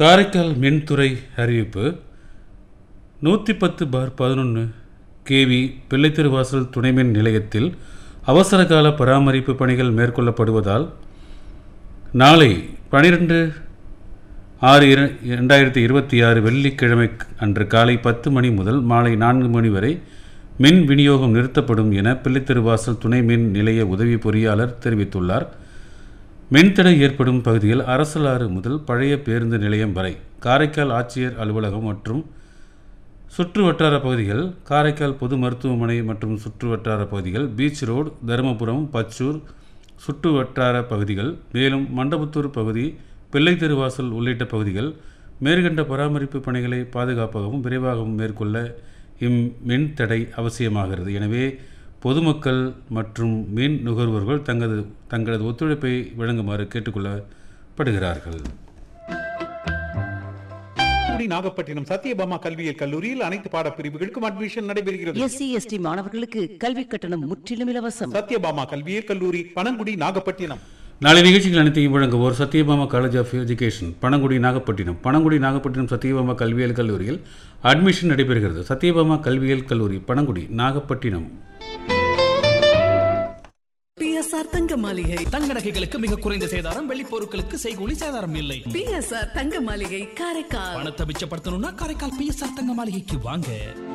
காரைக்கால் மின்துறை அறிவிப்பு நூற்றி பத்து பார் பதினொன்று கேவி பிள்ளைத்திருவாசல் துணைமின் நிலையத்தில் அவசரகால பராமரிப்பு பணிகள் மேற்கொள்ளப்படுவதால் நாளை பனிரெண்டு ஆறு இர இரண்டாயிரத்தி இருபத்தி ஆறு வெள்ளிக்கிழமை அன்று காலை பத்து மணி முதல் மாலை நான்கு மணி வரை மின் விநியோகம் நிறுத்தப்படும் என பிள்ளைத்திருவாசல் துணை மின் நிலைய உதவி பொறியாளர் தெரிவித்துள்ளார் மின்தடை ஏற்படும் பகுதியில் அரசலாறு முதல் பழைய பேருந்து நிலையம் வரை காரைக்கால் ஆட்சியர் அலுவலகம் மற்றும் சுற்று வட்டார பகுதிகள் காரைக்கால் பொது மருத்துவமனை மற்றும் சுற்று வட்டார பகுதிகள் பீச் ரோடு தருமபுரம் பச்சூர் சுற்று வட்டார பகுதிகள் மேலும் மண்டபத்தூர் பகுதி பிள்ளை தெருவாசல் உள்ளிட்ட பகுதிகள் மேற்கண்ட பராமரிப்பு பணிகளை பாதுகாப்பாகவும் விரைவாகவும் மேற்கொள்ள இம் மின் தடை அவசியமாகிறது எனவே பொதுமக்கள் மற்றும் மின் நுகர்வோர்கள் தங்களது தங்களது ஒத்துழைப்பை வழங்குமாறு கேட்டுக்கொள்ளப்படுகிறார்கள் தூத்துக்குடி நாகப்பட்டினம் சத்யபாமா கல்வியியல் கல்லூரியில் அனைத்து பாடப்பிரிவுகளுக்கும் அட்மிஷன் நடைபெறுகிறது எஸ்சி எஸ்டி மாணவர்களுக்கு கல்வி கட்டணம் முற்றிலும் இலவசம் சத்யபாமா கல்வியியல் கல்லூரி பனங்குடி நாகப்பட்டினம் நாளை நிகழ்ச்சிகள் அனைத்தையும் வழங்குவோர் Sathyabama college of education Panangudi Nagapattinam Panangudi Nagapattinam Sathyabama கல்வியியல் கல்லூரியில் அட்மிஷன் நடைபெறுகிறது சத்யபாமா கல்வியியல் கல்லூரி பனங்குடி நாகப்பட்டினம் பிஎஸ்ஆர் தங்க மாளிகை தங்க நகைகளுக்கு மிக குறைந்த சேதாரம் வெள்ளி பொருட்களுக்கு செய்கூலி சேதாரம் இல்லை பிஎஸ்ஆர் தங்க மாளிகை காரைக்கால் பணத்தை மிச்சப்படுத்தணும்னா காரைக்கால் பிஎஸ்ஆர் தங்க மாளிகைக்கு வாங்க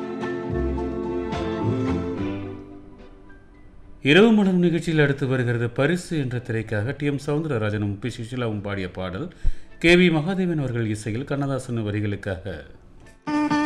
இரவு மலர் நிகழ்ச்சியில் அடுத்து வருகிறது பரிசு என்ற திரைக்காக டி எம் சவுந்தரராஜனும் பி சுஷிலாவும் பாடிய பாடல் கே வி மகாதேவன் அவர்கள் இசையில் கண்ணதாசன் வரிகளுக்காக